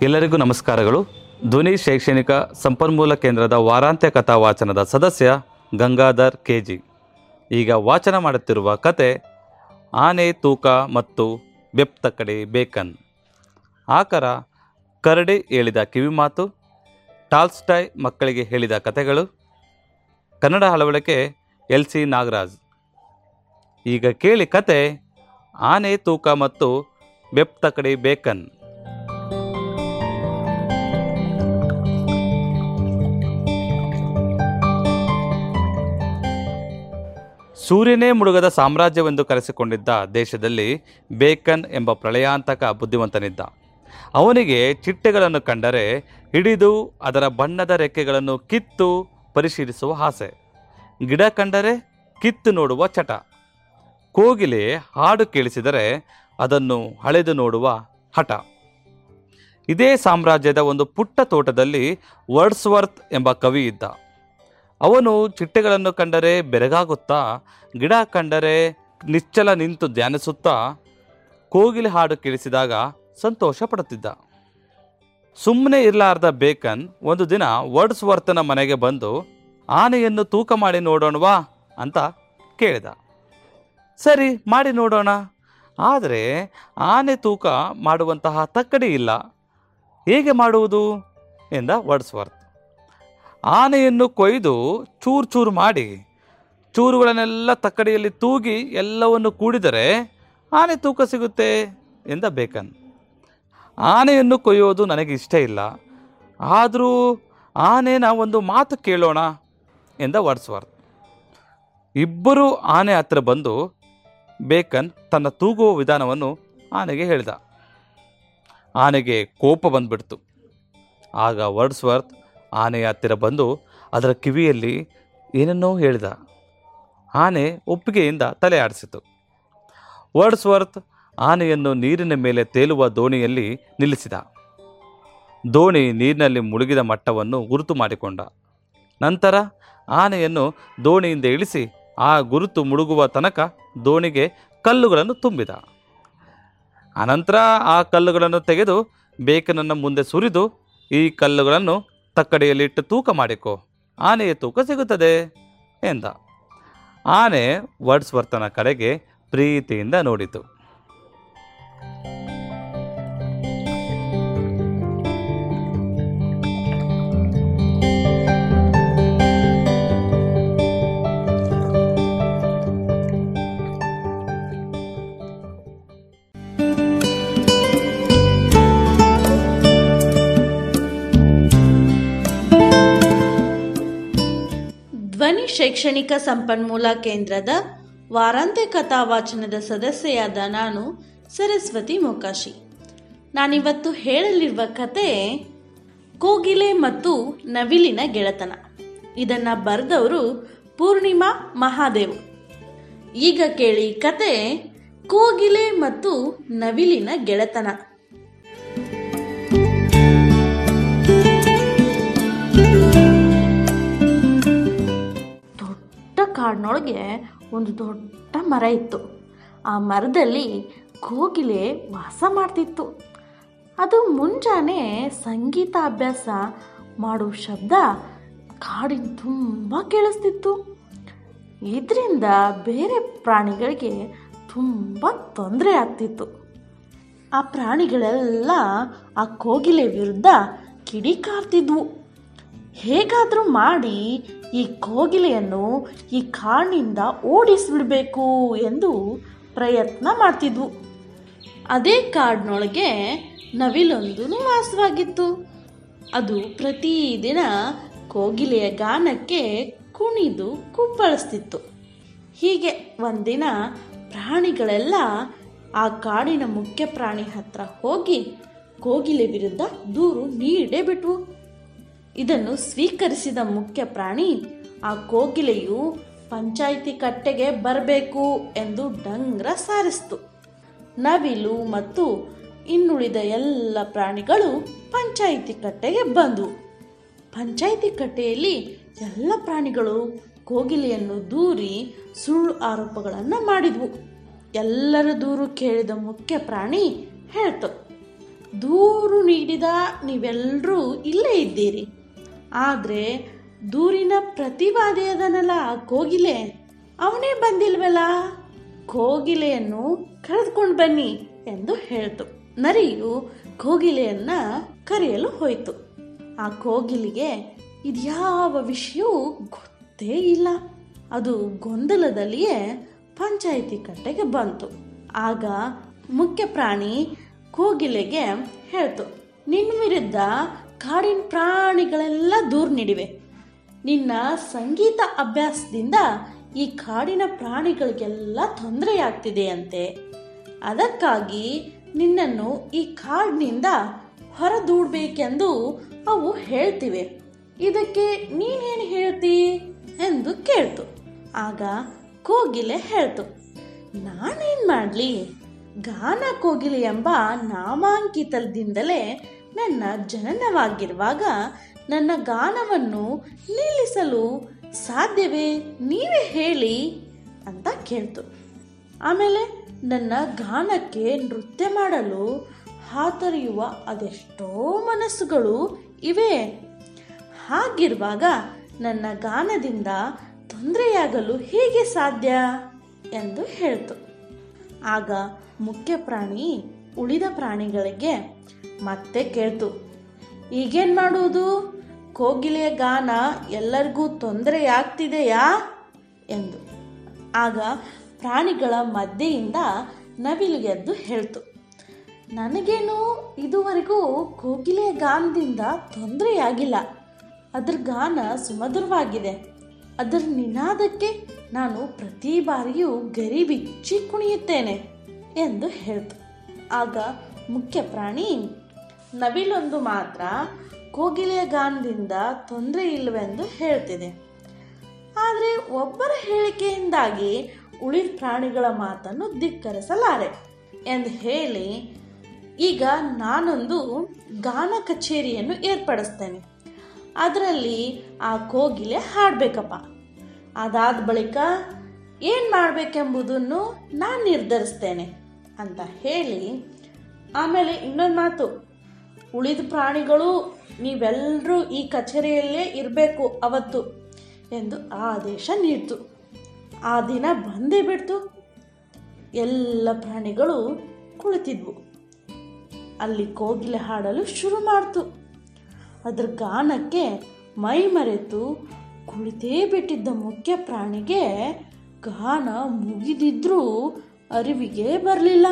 ಎಲ್ಲರಿಗೂ ನಮಸ್ಕಾರಗಳು ಧ್ವನಿ ಶೈಕ್ಷಣಿಕ ಸಂಪನ್ಮೂಲ ಕೇಂದ್ರದ ವಾರಾಂತ್ಯ ಕಥಾ ವಾಚನದ ಸದಸ್ಯ ಗಂಗಾಧರ್ ಕೆ ಜಿ ಈಗ ವಾಚನ ಮಾಡುತ್ತಿರುವ ಕತೆ ಆನೆ ತೂಕ ಮತ್ತು ಬೆಪ್ತಕಡೆ ಬೇಕನ್ ಆಕರ ಕರಡಿ ಹೇಳಿದ ಕಿವಿಮಾತು ಟಾಲ್ಸ್ಟಾಯ್ ಮಕ್ಕಳಿಗೆ ಹೇಳಿದ ಕಥೆಗಳು ಕನ್ನಡ ಅಳವಡಿಕೆ ಎಲ್ ಸಿ ನಾಗರಾಜ್ ಈಗ ಕೇಳಿ ಕತೆ ಆನೆ ತೂಕ ಮತ್ತು ಬೆಪ್ತಕಡೆ ಬೇಕನ್ ಸೂರ್ಯನೇ ಮುಳುಗದ ಸಾಮ್ರಾಜ್ಯವೆಂದು ಕರೆಸಿಕೊಂಡಿದ್ದ ದೇಶದಲ್ಲಿ ಬೇಕನ್ ಎಂಬ ಪ್ರಳಯಾಂತಕ ಬುದ್ಧಿವಂತನಿದ್ದ ಅವನಿಗೆ ಚಿಟ್ಟೆಗಳನ್ನು ಕಂಡರೆ ಹಿಡಿದು ಅದರ ಬಣ್ಣದ ರೆಕ್ಕೆಗಳನ್ನು ಕಿತ್ತು ಪರಿಶೀಲಿಸುವ ಆಸೆ ಗಿಡ ಕಂಡರೆ ಕಿತ್ತು ನೋಡುವ ಚಟ ಕೋಗಿಲೆ ಹಾಡು ಕೇಳಿಸಿದರೆ ಅದನ್ನು ಹಳೆದು ನೋಡುವ ಹಠ ಇದೇ ಸಾಮ್ರಾಜ್ಯದ ಒಂದು ಪುಟ್ಟ ತೋಟದಲ್ಲಿ ವರ್ಡ್ಸ್ವರ್ತ್ ಎಂಬ ಕವಿ ಇದ್ದ ಅವನು ಚಿಟ್ಟೆಗಳನ್ನು ಕಂಡರೆ ಬೆರಗಾಗುತ್ತಾ ಗಿಡ ಕಂಡರೆ ನಿಶ್ಚಲ ನಿಂತು ಧ್ಯಾನಿಸುತ್ತಾ ಕೋಗಿಲೆ ಹಾಡು ಕೇಳಿಸಿದಾಗ ಸಂತೋಷ ಪಡುತ್ತಿದ್ದ ಸುಮ್ಮನೆ ಇರಲಾರ್ದ ಬೇಕನ್ ಒಂದು ದಿನ ವರ್ಡ್ಸ್ವರ್ತನ ಮನೆಗೆ ಬಂದು ಆನೆಯನ್ನು ತೂಕ ಮಾಡಿ ನೋಡೋಣವಾ ಅಂತ ಕೇಳಿದ ಸರಿ ಮಾಡಿ ನೋಡೋಣ ಆದರೆ ಆನೆ ತೂಕ ಮಾಡುವಂತಹ ತಕ್ಕಡಿ ಇಲ್ಲ ಹೇಗೆ ಮಾಡುವುದು ಎಂದ ವರ್ಡ್ಸ್ವರ್ತ್ ಆನೆಯನ್ನು ಕೊಯ್ದು ಚೂರು ಚೂರು ಮಾಡಿ ಚೂರುಗಳನ್ನೆಲ್ಲ ತಕ್ಕಡಿಯಲ್ಲಿ ತೂಗಿ ಎಲ್ಲವನ್ನು ಕೂಡಿದರೆ ಆನೆ ತೂಕ ಸಿಗುತ್ತೆ ಎಂದ ಬೇಕನ್ ಆನೆಯನ್ನು ಕೊಯ್ಯೋದು ನನಗೆ ಇಷ್ಟ ಇಲ್ಲ ಆದರೂ ಆನೆನ ಒಂದು ಮಾತು ಕೇಳೋಣ ಎಂದ ವರ್ಡ್ಸ್ವರ್ತ್ ಇಬ್ಬರು ಆನೆ ಹತ್ರ ಬಂದು ಬೇಕನ್ ತನ್ನ ತೂಗುವ ವಿಧಾನವನ್ನು ಆನೆಗೆ ಹೇಳಿದ ಆನೆಗೆ ಕೋಪ ಬಂದ್ಬಿಡ್ತು ಆಗ ವರ್ಡ್ಸ್ವರ್ತ್ ಆನೆಯ ಹತ್ತಿರ ಬಂದು ಅದರ ಕಿವಿಯಲ್ಲಿ ಏನನ್ನೋ ಹೇಳಿದ ಆನೆ ಒಪ್ಪಿಗೆಯಿಂದ ತಲೆ ಆಡಿಸಿತು ವರ್ಡ್ಸ್ವರ್ತ್ ಆನೆಯನ್ನು ನೀರಿನ ಮೇಲೆ ತೇಲುವ ದೋಣಿಯಲ್ಲಿ ನಿಲ್ಲಿಸಿದ ದೋಣಿ ನೀರಿನಲ್ಲಿ ಮುಳುಗಿದ ಮಟ್ಟವನ್ನು ಗುರುತು ಮಾಡಿಕೊಂಡ ನಂತರ ಆನೆಯನ್ನು ದೋಣಿಯಿಂದ ಇಳಿಸಿ ಆ ಗುರುತು ಮುಳುಗುವ ತನಕ ದೋಣಿಗೆ ಕಲ್ಲುಗಳನ್ನು ತುಂಬಿದ ಅನಂತರ ಆ ಕಲ್ಲುಗಳನ್ನು ತೆಗೆದು ಬೇಕನನ್ನು ಮುಂದೆ ಸುರಿದು ಈ ಕಲ್ಲುಗಳನ್ನು ತಕ್ಕಡಿಯಲ್ಲಿಟ್ಟು ತೂಕ ಮಾಡಿಕೊ ಆನೆಯ ತೂಕ ಸಿಗುತ್ತದೆ ಎಂದ ಆನೆ ವರ್ಡ್ಸ್ವರ್ತನ ಕಡೆಗೆ ಪ್ರೀತಿಯಿಂದ ನೋಡಿತು ಧ್ವನಿ ಶೈಕ್ಷಣಿಕ ಸಂಪನ್ಮೂಲ ಕೇಂದ್ರದ ವಾರಾಂತ್ಯ ಕಥಾವಾಚನದ ಸದಸ್ಯೆಯಾದ ನಾನು ಸರಸ್ವತಿ ಮೊಕಾಶಿ ನಾನಿವತ್ತು ಹೇಳಲಿರುವ ಕತೆ ಕೋಗಿಲೆ ಮತ್ತು ನವಿಲಿನ ಗೆಳೆತನ ಇದನ್ನು ಬರೆದವರು ಪೂರ್ಣಿಮಾ ಮಹಾದೇವ್ ಈಗ ಕೇಳಿ ಕತೆ ಕೋಗಿಲೆ ಮತ್ತು ನವಿಲಿನ ಗೆಳೆತನ ದೊಡ್ಡ ಕಾಡಿನೊಳಗೆ ಒಂದು ದೊಡ್ಡ ಮರ ಇತ್ತು ಆ ಮರದಲ್ಲಿ ಕೋಗಿಲೆ ವಾಸ ಮಾಡ್ತಿತ್ತು ಅದು ಮುಂಜಾನೆ ಸಂಗೀತ ಅಭ್ಯಾಸ ಮಾಡೋ ಶಬ್ದ ಕಾಡಿನ ತುಂಬ ಕೇಳಿಸ್ತಿತ್ತು ಇದರಿಂದ ಬೇರೆ ಪ್ರಾಣಿಗಳಿಗೆ ತುಂಬ ತೊಂದರೆ ಆಗ್ತಿತ್ತು ಆ ಪ್ರಾಣಿಗಳೆಲ್ಲ ಆ ಕೋಗಿಲೆ ವಿರುದ್ಧ ಕಿಡಿಕಾರ್ತಿದ್ವು ಹೇಗಾದರೂ ಮಾಡಿ ಈ ಕೋಗಿಲೆಯನ್ನು ಈ ಕಾಡಿನಿಂದ ಓಡಿಸಿಬಿಡಬೇಕು ಎಂದು ಪ್ರಯತ್ನ ಮಾಡ್ತಿದ್ವು ಅದೇ ಕಾಡಿನೊಳಗೆ ನವಿಲೊಂದು ವಾಸವಾಗಿತ್ತು ಅದು ಪ್ರತಿದಿನ ಕೋಗಿಲೆಯ ಗಾನಕ್ಕೆ ಕುಣಿದು ಕುಪ್ಪಳಿಸ್ತಿತ್ತು ಹೀಗೆ ಒಂದಿನ ಪ್ರಾಣಿಗಳೆಲ್ಲ ಆ ಕಾಡಿನ ಮುಖ್ಯ ಪ್ರಾಣಿ ಹತ್ರ ಹೋಗಿ ಕೋಗಿಲೆ ವಿರುದ್ಧ ದೂರು ನೀಡೇ ಬಿಟ್ವು ಇದನ್ನು ಸ್ವೀಕರಿಸಿದ ಮುಖ್ಯ ಪ್ರಾಣಿ ಆ ಕೋಗಿಲೆಯು ಪಂಚಾಯಿತಿ ಕಟ್ಟೆಗೆ ಬರಬೇಕು ಎಂದು ಡಂಗ್ರ ಸಾರಿಸ್ತು ನವಿಲು ಮತ್ತು ಇನ್ನುಳಿದ ಎಲ್ಲ ಪ್ರಾಣಿಗಳು ಪಂಚಾಯಿತಿ ಕಟ್ಟೆಗೆ ಬಂದವು ಪಂಚಾಯಿತಿ ಕಟ್ಟೆಯಲ್ಲಿ ಎಲ್ಲ ಪ್ರಾಣಿಗಳು ಕೋಗಿಲೆಯನ್ನು ದೂರಿ ಸುಳ್ಳು ಆರೋಪಗಳನ್ನು ಮಾಡಿದ್ವು ಎಲ್ಲರ ದೂರು ಕೇಳಿದ ಮುಖ್ಯ ಪ್ರಾಣಿ ಹೇಳ್ತು ದೂರು ನೀಡಿದ ನೀವೆಲ್ಲರೂ ಇಲ್ಲೇ ಇದ್ದೀರಿ ಆದರೆ ದೂರಿನ ಪ್ರತಿವಾದಿ ಅದನಲ್ಲ ಕೋಗಿಲೆ ಅವನೇ ಬಂದಿಲ್ವಲ್ಲ ಕೋಗಿಲೆಯನ್ನು ಕರೆದುಕೊಂಡು ಬನ್ನಿ ಎಂದು ಹೇಳ್ತು ನರಿಯು ಕೋಗಿಲೆಯನ್ನ ಕರೆಯಲು ಹೋಯಿತು ಆ ಕೋಗಿಲಿಗೆ ಇದ್ಯಾವ ವಿಷಯವೂ ಗೊತ್ತೇ ಇಲ್ಲ ಅದು ಗೊಂದಲದಲ್ಲಿಯೇ ಪಂಚಾಯಿತಿ ಕಟ್ಟೆಗೆ ಬಂತು ಆಗ ಮುಖ್ಯ ಪ್ರಾಣಿ ಕೋಗಿಲೆಗೆ ಹೇಳ್ತು ನಿನ್ನ ವಿರುದ್ಧ ಕಾಡಿನ ಪ್ರಾಣಿಗಳೆಲ್ಲ ದೂರ ನೀಡಿವೆ ನಿನ್ನ ಸಂಗೀತ ಅಭ್ಯಾಸದಿಂದ ಈ ಕಾಡಿನ ಪ್ರಾಣಿಗಳಿಗೆಲ್ಲ ತೊಂದರೆಯಾಗ್ತಿದೆಯಂತೆ ಅದಕ್ಕಾಗಿ ನಿನ್ನನ್ನು ಈ ಕಾಡಿನಿಂದ ಹೊರದೂಡಬೇಕೆಂದು ಅವು ಹೇಳ್ತಿವೆ ಇದಕ್ಕೆ ನೀನೇನು ಹೇಳ್ತಿ ಎಂದು ಕೇಳ್ತು ಆಗ ಕೋಗಿಲೆ ಹೇಳ್ತು ನಾನೇನು ಮಾಡಲಿ ಗಾನ ಕೋಗಿಲೆ ಎಂಬ ನಾಮಾಂಕಿತದಿಂದಲೇ ನನ್ನ ಜನನವಾಗಿರುವಾಗ ನನ್ನ ಗಾನವನ್ನು ನಿಲ್ಲಿಸಲು ಸಾಧ್ಯವೇ ನೀವೇ ಹೇಳಿ ಅಂತ ಕೇಳ್ತು ಆಮೇಲೆ ನನ್ನ ಗಾನಕ್ಕೆ ನೃತ್ಯ ಮಾಡಲು ಹಾತೊರೆಯುವ ಅದೆಷ್ಟೋ ಮನಸ್ಸುಗಳು ಇವೆ ಹಾಗಿರುವಾಗ ನನ್ನ ಗಾನದಿಂದ ತೊಂದರೆಯಾಗಲು ಹೇಗೆ ಸಾಧ್ಯ ಎಂದು ಹೇಳ್ತು ಆಗ ಮುಖ್ಯ ಪ್ರಾಣಿ ಉಳಿದ ಪ್ರಾಣಿಗಳಿಗೆ ಮತ್ತೆ ಕೇಳ್ತು ಈಗೇನು ಮಾಡುವುದು ಕೋಗಿಲೆಯ ಗಾನ ಎಲ್ಲರಿಗೂ ತೊಂದರೆಯಾಗ್ತಿದೆಯಾ ಎಂದು ಆಗ ಪ್ರಾಣಿಗಳ ಮಧ್ಯೆಯಿಂದ ನವಿಲು ಎದ್ದು ಹೇಳ್ತು ನನಗೇನು ಇದುವರೆಗೂ ಕೋಗಿಲೆಯ ಗಾನದಿಂದ ತೊಂದರೆಯಾಗಿಲ್ಲ ಅದರ ಗಾನ ಸುಮಧುರವಾಗಿದೆ ಅದರ ನಿನಾದಕ್ಕೆ ನಾನು ಪ್ರತಿ ಬಾರಿಯೂ ಗರಿ ಬಿಚ್ಚಿ ಕುಣಿಯುತ್ತೇನೆ ಎಂದು ಹೇಳ್ತು ಆಗ ಮುಖ್ಯ ಪ್ರಾಣಿ ನವಿಲೊಂದು ಮಾತ್ರ ಕೋಗಿಲೆಯ ಗಾನದಿಂದ ತೊಂದರೆ ಇಲ್ಲವೆಂದು ಹೇಳ್ತಿದೆ ಆದರೆ ಒಬ್ಬರ ಹೇಳಿಕೆಯಿಂದಾಗಿ ಉಳಿದ ಪ್ರಾಣಿಗಳ ಮಾತನ್ನು ಧಿಕ್ಕರಿಸಲಾರೆ ಎಂದು ಹೇಳಿ ಈಗ ನಾನೊಂದು ಗಾನ ಕಚೇರಿಯನ್ನು ಏರ್ಪಡಿಸ್ತೇನೆ ಅದರಲ್ಲಿ ಆ ಕೋಗಿಲೆ ಹಾಡಬೇಕಪ್ಪ ಅದಾದ ಬಳಿಕ ಏನು ಮಾಡಬೇಕೆಂಬುದನ್ನು ನಾನು ನಿರ್ಧರಿಸ್ತೇನೆ ಅಂತ ಹೇಳಿ ಆಮೇಲೆ ಇನ್ನೊಂದು ಮಾತು ಉಳಿದ ಪ್ರಾಣಿಗಳು ನೀವೆಲ್ಲರೂ ಈ ಕಚೇರಿಯಲ್ಲೇ ಇರಬೇಕು ಅವತ್ತು ಎಂದು ಆದೇಶ ನೀಡ್ತು ಆ ದಿನ ಬಂದೇ ಬಿಡ್ತು ಎಲ್ಲ ಪ್ರಾಣಿಗಳು ಕುಳಿತಿದ್ವು ಅಲ್ಲಿ ಕೋಗಿಲೆ ಹಾಡಲು ಶುರು ಮಾಡ್ತು ಅದ್ರ ಗಾನಕ್ಕೆ ಮೈ ಮರೆತು ಕುಳಿತೇ ಬಿಟ್ಟಿದ್ದ ಮುಖ್ಯ ಪ್ರಾಣಿಗೆ ಗಾನ ಮುಗಿದಿದ್ರೂ ಅರಿವಿಗೆ ಬರಲಿಲ್ಲ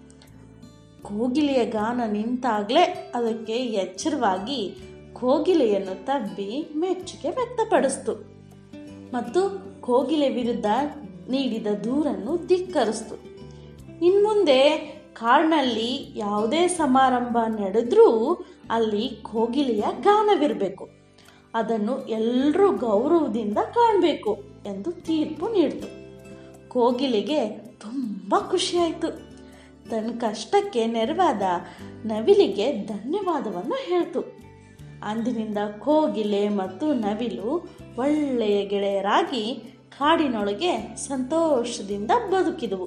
ಕೋಗಿಲೆಯ ಗಾನ ನಿಂತಾಗಲೇ ಅದಕ್ಕೆ ಎಚ್ಚರವಾಗಿ ಕೋಗಿಲೆಯನ್ನು ತಬ್ಬಿ ಮೆಚ್ಚುಗೆ ವ್ಯಕ್ತಪಡಿಸ್ತು ಮತ್ತು ಕೋಗಿಲೆ ವಿರುದ್ಧ ನೀಡಿದ ದೂರನ್ನು ಧಿಕ್ಕರಿಸ್ತು ಇನ್ಮುಂದೆ ಕಾಡಿನಲ್ಲಿ ಯಾವುದೇ ಸಮಾರಂಭ ನಡೆದ್ರೂ ಅಲ್ಲಿ ಕೋಗಿಲೆಯ ಗಾನವಿರಬೇಕು ಅದನ್ನು ಎಲ್ಲರೂ ಗೌರವದಿಂದ ಕಾಣಬೇಕು ಎಂದು ತೀರ್ಪು ನೀಡಿತು ಕೋಗಿಲೆಗೆ ತುಂಬ ಖುಷಿಯಾಯಿತು ತನ್ನ ಕಷ್ಟಕ್ಕೆ ನೆರವಾದ ನವಿಲಿಗೆ ಧನ್ಯವಾದವನ್ನು ಹೇಳ್ತು ಅಂದಿನಿಂದ ಕೋಗಿಲೆ ಮತ್ತು ನವಿಲು ಒಳ್ಳೆಯ ಗೆಳೆಯರಾಗಿ ಕಾಡಿನೊಳಗೆ ಸಂತೋಷದಿಂದ ಬದುಕಿದವು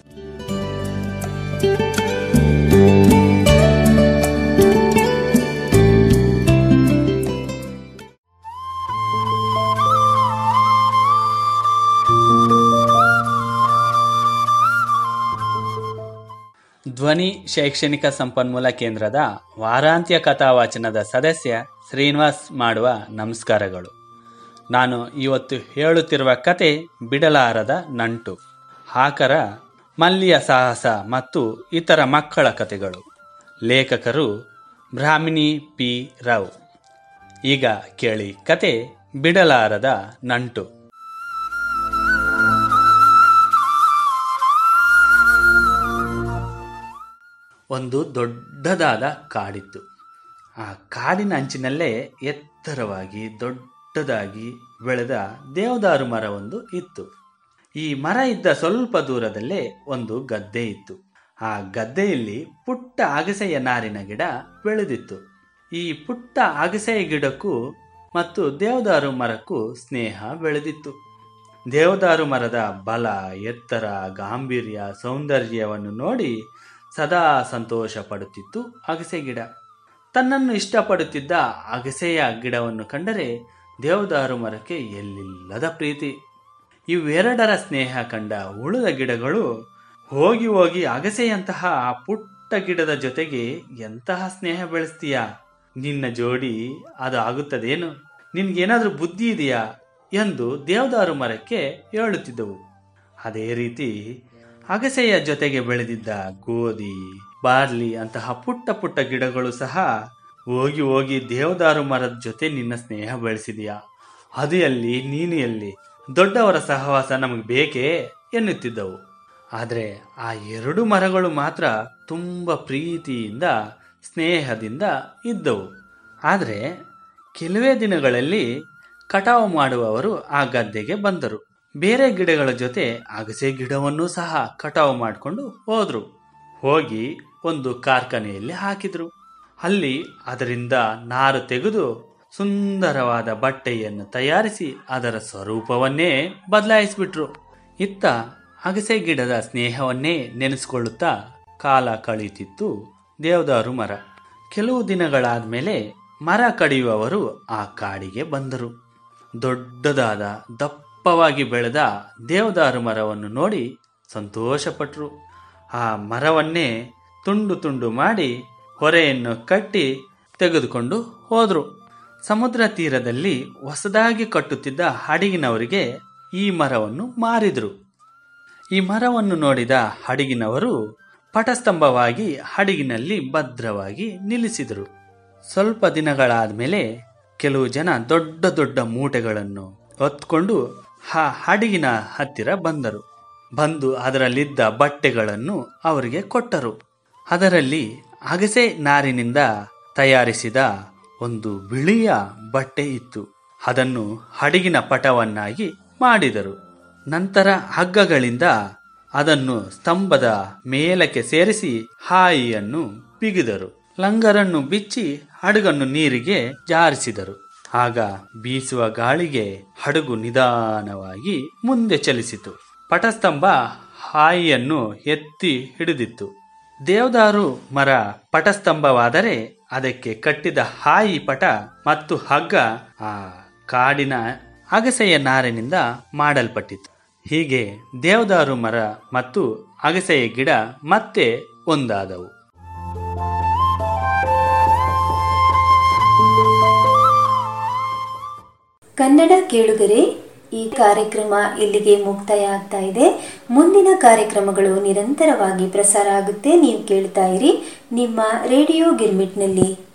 ಧ್ವನಿ ಶೈಕ್ಷಣಿಕ ಸಂಪನ್ಮೂಲ ಕೇಂದ್ರದ ವಾರಾಂತ್ಯ ಕಥಾವಾಚನದ ಸದಸ್ಯ ಶ್ರೀನಿವಾಸ್ ಮಾಡುವ ನಮಸ್ಕಾರಗಳು ನಾನು ಇವತ್ತು ಹೇಳುತ್ತಿರುವ ಕತೆ ಬಿಡಲಾರದ ನಂಟು ಹಾಕರ ಮಲ್ಲಿಯ ಸಾಹಸ ಮತ್ತು ಇತರ ಮಕ್ಕಳ ಕಥೆಗಳು ಲೇಖಕರು ಬ್ರಾಹ್ಮಿಣಿ ಪಿ ರಾವ್ ಈಗ ಕೇಳಿ ಕತೆ ಬಿಡಲಾರದ ನಂಟು ಒಂದು ದೊಡ್ಡದಾದ ಕಾಡಿತ್ತು ಆ ಕಾಡಿನ ಅಂಚಿನಲ್ಲೇ ಎತ್ತರವಾಗಿ ದೊಡ್ಡದಾಗಿ ಬೆಳೆದ ದೇವದಾರು ಮರವೊಂದು ಇತ್ತು ಈ ಮರ ಇದ್ದ ಸ್ವಲ್ಪ ದೂರದಲ್ಲೇ ಒಂದು ಗದ್ದೆ ಇತ್ತು ಆ ಗದ್ದೆಯಲ್ಲಿ ಪುಟ್ಟ ಅಗಸೆಯ ನಾರಿನ ಗಿಡ ಬೆಳೆದಿತ್ತು ಈ ಪುಟ್ಟ ಅಗಸೆಯ ಗಿಡಕ್ಕೂ ಮತ್ತು ದೇವದಾರು ಮರಕ್ಕೂ ಸ್ನೇಹ ಬೆಳೆದಿತ್ತು ದೇವದಾರು ಮರದ ಬಲ ಎತ್ತರ ಗಾಂಭೀರ್ಯ ಸೌಂದರ್ಯವನ್ನು ನೋಡಿ ಸದಾ ಸಂತೋಷ ಪಡುತ್ತಿತ್ತು ಅಗಸೆ ಗಿಡ ತನ್ನನ್ನು ಇಷ್ಟಪಡುತ್ತಿದ್ದ ಅಗಸೆಯ ಗಿಡವನ್ನು ಕಂಡರೆ ದೇವದಾರು ಮರಕ್ಕೆ ಎಲ್ಲಿಲ್ಲದ ಪ್ರೀತಿ ಇವೆರಡರ ಸ್ನೇಹ ಕಂಡ ಉಳಿದ ಗಿಡಗಳು ಹೋಗಿ ಹೋಗಿ ಅಗಸೆಯಂತಹ ಆ ಪುಟ್ಟ ಗಿಡದ ಜೊತೆಗೆ ಎಂತಹ ಸ್ನೇಹ ಬೆಳೆಸ್ತೀಯಾ ನಿನ್ನ ಜೋಡಿ ಅದು ಆಗುತ್ತದೇನು ನಿನ್ಗೇನಾದ್ರೂ ಬುದ್ಧಿ ಇದೆಯಾ ಎಂದು ದೇವದಾರು ಮರಕ್ಕೆ ಹೇಳುತ್ತಿದ್ದವು ಅದೇ ರೀತಿ ಅಗಸೆಯ ಜೊತೆಗೆ ಬೆಳೆದಿದ್ದ ಗೋಧಿ ಬಾರ್ಲಿ ಅಂತಹ ಪುಟ್ಟ ಪುಟ್ಟ ಗಿಡಗಳು ಸಹ ಹೋಗಿ ಹೋಗಿ ದೇವದಾರು ಮರದ ಜೊತೆ ನಿನ್ನ ಸ್ನೇಹ ಬೆಳೆಸಿದೆಯಾ ಅದು ಎಲ್ಲಿ ನೀನು ಎಲ್ಲಿ ದೊಡ್ಡವರ ಸಹವಾಸ ನಮಗೆ ಬೇಕೇ ಎನ್ನುತ್ತಿದ್ದವು ಆದರೆ ಆ ಎರಡು ಮರಗಳು ಮಾತ್ರ ತುಂಬ ಪ್ರೀತಿಯಿಂದ ಸ್ನೇಹದಿಂದ ಇದ್ದವು ಆದರೆ ಕೆಲವೇ ದಿನಗಳಲ್ಲಿ ಕಟಾವು ಮಾಡುವವರು ಆ ಗದ್ದೆಗೆ ಬಂದರು ಬೇರೆ ಗಿಡಗಳ ಜೊತೆ ಅಗಸೆ ಗಿಡವನ್ನೂ ಸಹ ಕಟಾವು ಮಾಡಿಕೊಂಡು ಹೋದ್ರು ಹೋಗಿ ಒಂದು ಕಾರ್ಖಾನೆಯಲ್ಲಿ ಹಾಕಿದ್ರು ಅಲ್ಲಿ ಅದರಿಂದ ನಾರು ತೆಗೆದು ಸುಂದರವಾದ ಬಟ್ಟೆಯನ್ನು ತಯಾರಿಸಿ ಅದರ ಸ್ವರೂಪವನ್ನೇ ಬದಲಾಯಿಸಿಬಿಟ್ರು ಇತ್ತ ಅಗಸೆ ಗಿಡದ ಸ್ನೇಹವನ್ನೇ ನೆನೆಸ್ಕೊಳ್ಳುತ್ತಾ ಕಾಲ ಕಳೀತಿತ್ತು ದೇವದಾರು ಮರ ಕೆಲವು ದಿನಗಳಾದ್ಮೇಲೆ ಮರ ಕಡಿಯುವವರು ಆ ಕಾಡಿಗೆ ಬಂದರು ದೊಡ್ಡದಾದ ದಪ್ಪವಾಗಿ ಬೆಳೆದ ದೇವದಾರು ಮರವನ್ನು ನೋಡಿ ಸಂತೋಷಪಟ್ಟರು ಆ ಮರವನ್ನೇ ತುಂಡು ತುಂಡು ಮಾಡಿ ಹೊರೆಯನ್ನು ಕಟ್ಟಿ ತೆಗೆದುಕೊಂಡು ಹೋದರು ಸಮುದ್ರ ತೀರದಲ್ಲಿ ಹೊಸದಾಗಿ ಕಟ್ಟುತ್ತಿದ್ದ ಹಡಗಿನವರಿಗೆ ಈ ಮರವನ್ನು ಮಾರಿದರು ಈ ಮರವನ್ನು ನೋಡಿದ ಹಡಗಿನವರು ಪಟಸ್ತಂಭವಾಗಿ ಹಡಗಿನಲ್ಲಿ ಭದ್ರವಾಗಿ ನಿಲ್ಲಿಸಿದರು ಸ್ವಲ್ಪ ದಿನಗಳಾದ ಮೇಲೆ ಕೆಲವು ಜನ ದೊಡ್ಡ ದೊಡ್ಡ ಮೂಟೆಗಳನ್ನು ಹೊತ್ಕೊಂಡು ಆ ಹಡಗಿನ ಹತ್ತಿರ ಬಂದರು ಬಂದು ಅದರಲ್ಲಿದ್ದ ಬಟ್ಟೆಗಳನ್ನು ಅವರಿಗೆ ಕೊಟ್ಟರು ಅದರಲ್ಲಿ ಅಗಸೆ ನಾರಿನಿಂದ ತಯಾರಿಸಿದ ಒಂದು ಬಿಳಿಯ ಬಟ್ಟೆ ಇತ್ತು ಅದನ್ನು ಹಡಗಿನ ಪಟವನ್ನಾಗಿ ಮಾಡಿದರು ನಂತರ ಹಗ್ಗಗಳಿಂದ ಅದನ್ನು ಸ್ತಂಭದ ಮೇಲಕ್ಕೆ ಸೇರಿಸಿ ಹಾಯಿಯನ್ನು ಬಿಗಿದರು ಲಂಗರನ್ನು ಬಿಚ್ಚಿ ಹಡಗನ್ನು ನೀರಿಗೆ ಜಾರಿಸಿದರು ಆಗ ಬೀಸುವ ಗಾಳಿಗೆ ಹಡಗು ನಿಧಾನವಾಗಿ ಮುಂದೆ ಚಲಿಸಿತು ಪಟಸ್ತಂಭ ಹಾಯಿಯನ್ನು ಎತ್ತಿ ಹಿಡಿದಿತ್ತು ದೇವದಾರು ಮರ ಪಟಸ್ತಂಭವಾದರೆ ಅದಕ್ಕೆ ಕಟ್ಟಿದ ಹಾಯಿ ಪಟ ಮತ್ತು ಹಗ್ಗ ಆ ಕಾಡಿನ ಅಗಸೆಯ ನಾರಿನಿಂದ ಮಾಡಲ್ಪಟ್ಟಿತು ಹೀಗೆ ದೇವದಾರು ಮರ ಮತ್ತು ಅಗಸೆಯ ಗಿಡ ಮತ್ತೆ ಒಂದಾದವು ಕನ್ನಡ ಕೇಳುಗರೆ ಈ ಕಾರ್ಯಕ್ರಮ ಇಲ್ಲಿಗೆ ಮುಕ್ತಾಯ ಆಗ್ತಾ ಇದೆ ಮುಂದಿನ ಕಾರ್ಯಕ್ರಮಗಳು ನಿರಂತರವಾಗಿ ಪ್ರಸಾರ ಆಗುತ್ತೆ ನೀವು ಕೇಳ್ತಾ ಇರಿ ನಿಮ್ಮ ರೇಡಿಯೋ ಗಿರ್ಮಿಟ್ನಲ್ಲಿ